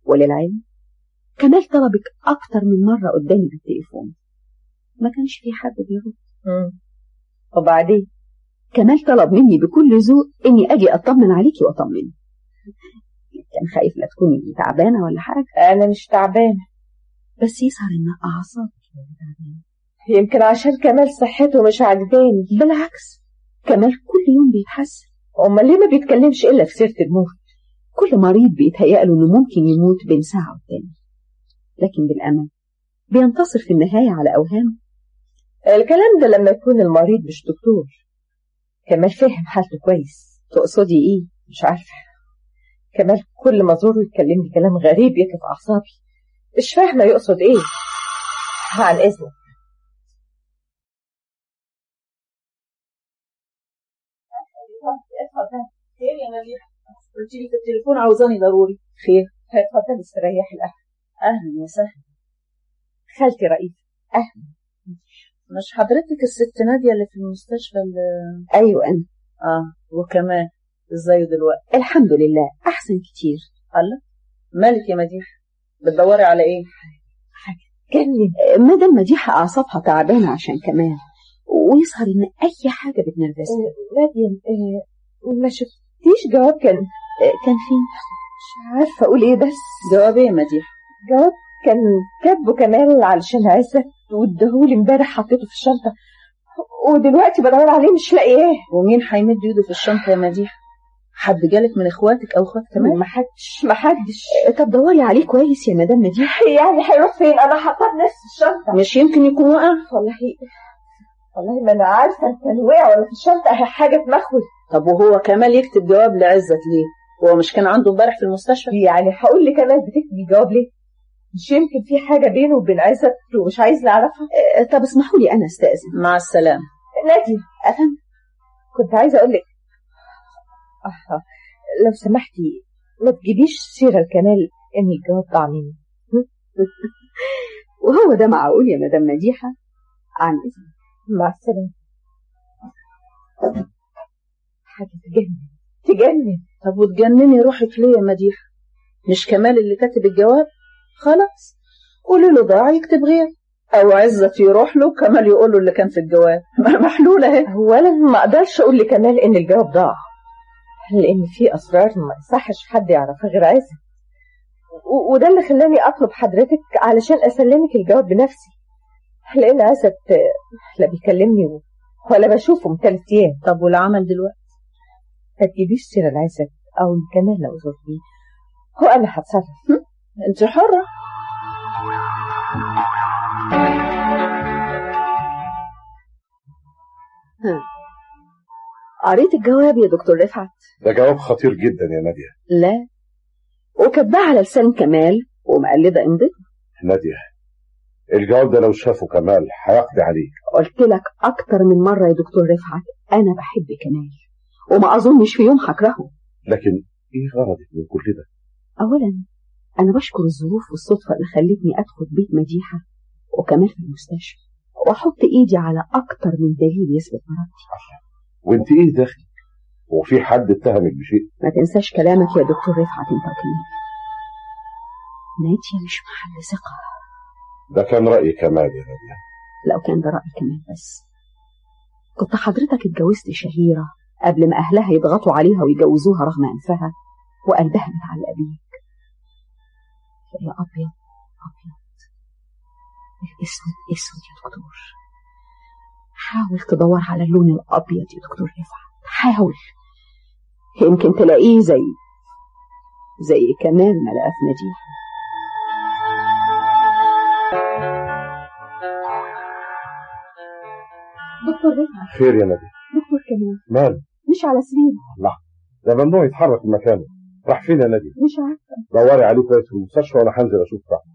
وللعلم كمال طلبك أكتر من مرة قدامي بالتليفون ما كانش في حد بيرد وبعدين كمال طلب مني بكل ذوق إني أجي أطمن عليكي وأطمني كان خايف لا تكوني تعبانة ولا حاجة أنا مش تعبانة بس يظهر إن أعصابك تعبانة يمكن عشان كمال صحته مش عجباني بالعكس كمال كل يوم بيتحسن أمال ليه ما بيتكلمش إلا في سيرة الموت كل مريض بيتهيأ له إنه ممكن يموت بين ساعة والتانية لكن بالأمل بينتصر في النهاية على أوهامه الكلام ده لما يكون المريض مش دكتور كمال فاهم حالته كويس تقصدي إيه؟ مش عارفة كمال كل ما أزوره يتكلمني كلام غريب يطلب أعصابي مش فاهمة يقصد إيه عن إذنك خير يا مليحة قلت لي في التليفون عاوزاني ضروري خير اتفضلي استريحي القهوة أهلا وسهلا خالتي رئيس أهلا مش حضرتك الست نادية اللي في المستشفى اللي... أيوة أنا اه وكمان ازاي دلوقتي الحمد لله أحسن كتير الله مالك يا مديحة بتدوري على ايه جنن مدام مديحة أعصابها تعبانة عشان كمال ويظهر إن أي حاجة بتنرفزها نادية آه، ما شفتيش جواب كان كان في مش عارفة أقول إيه بس جواب ايه يا مديحة جواب كان كاتبه كمال علشان عزت واداهولي امبارح حطيته في الشنطة ودلوقتي بدور عليه مش لاقياه ومين هيمد ايده في الشنطة يا مديحة حد جالك من اخواتك او اخوات كمان ما حدش ما حدش طب دوري عليه كويس يا مدام مديحة يعني هيروح فين انا حاطاه بنفس الشنطة مش يمكن يكون وقع والله والله ما انا عارفة كان وقع ولا في الشنطة أهي حاجة تمخول طب وهو كمال يكتب جواب لعزت ليه هو مش كان عنده امبارح في المستشفى يعني هقول لكمال بتكتبي جواب ليه مش يمكن في حاجة بينه وبين عزت ومش عايز نعرفها آه، طب اسمحوا لي أنا أستأذن مع السلامة نادية أفهم كنت عايزة أقول لك آه لو سمحتي ما تجيبيش سيرة لكمال إن الجواب ضاع مني وهو ده معقول يا مدام مديحة عن إذن مع السلامة حاجة تجنن تجنن طب وتجنني روحك ليه يا مديحة مش كمال اللي كاتب الجواب خلاص قولي له ضاع يكتب غير او عزت يروح له كمال يقول له اللي كان في الجواب محلولة اهي هو أنا ما أقدرش أقول لكمال إن الجواب ضاع لأن في أسرار ما يصحش حد يعرفها غير عزت و- وده اللي خلاني أطلب حضرتك علشان أسلمك الجواب بنفسي لأن عزت لا بيكلمني و- ولا بشوفه من ثلاث أيام طب والعمل دلوقتي ما تجيبيش سيرة لعزت أو كمان لو زرتيه هو أنا هتصرف انت حرة قريت الجواب يا دكتور رفعت ده جواب خطير جدا يا نادية لا وكاتباه على لسان كمال ومقلدة امضته نادية الجواب ده لو شافه كمال هيقضي عليك قلت لك أكتر من مرة يا دكتور رفعت أنا بحب كمال وما أظنش في يوم هكرهه لكن ايه غرضك من كل ده أولا أنا بشكر الظروف والصدفة اللي خلتني أدخل بيت مديحة وكمال في المستشفى وأحط إيدي على أكتر من دليل يثبت مرضي وانت ايه داخل وفي حد اتهمك بشيء ما تنساش كلامك يا دكتور رفعت أنت وكمال نادية مش محل ثقة ده كان رأي كمال يا نادية لو كان ده رأي كمال بس كنت حضرتك اتجوزت شهيرة قبل ما أهلها يضغطوا عليها ويجوزوها رغم أنفها وقلبها متعلق بيك يا أبيض أبيض الأسود أسود يا دكتور حاول تدور على اللون الأبيض يا دكتور رفعت حاول يمكن تلاقيه زي زي كمال ما لقى في مديحة دكتور رفعت خير يا نادية دكتور كمال مال مش على سريره ده ممنوع يتحرك من مكانه راح فين يا نادية مش عارفة دوري عليه كويس في المستشفى وانا هنزل اشوف تحت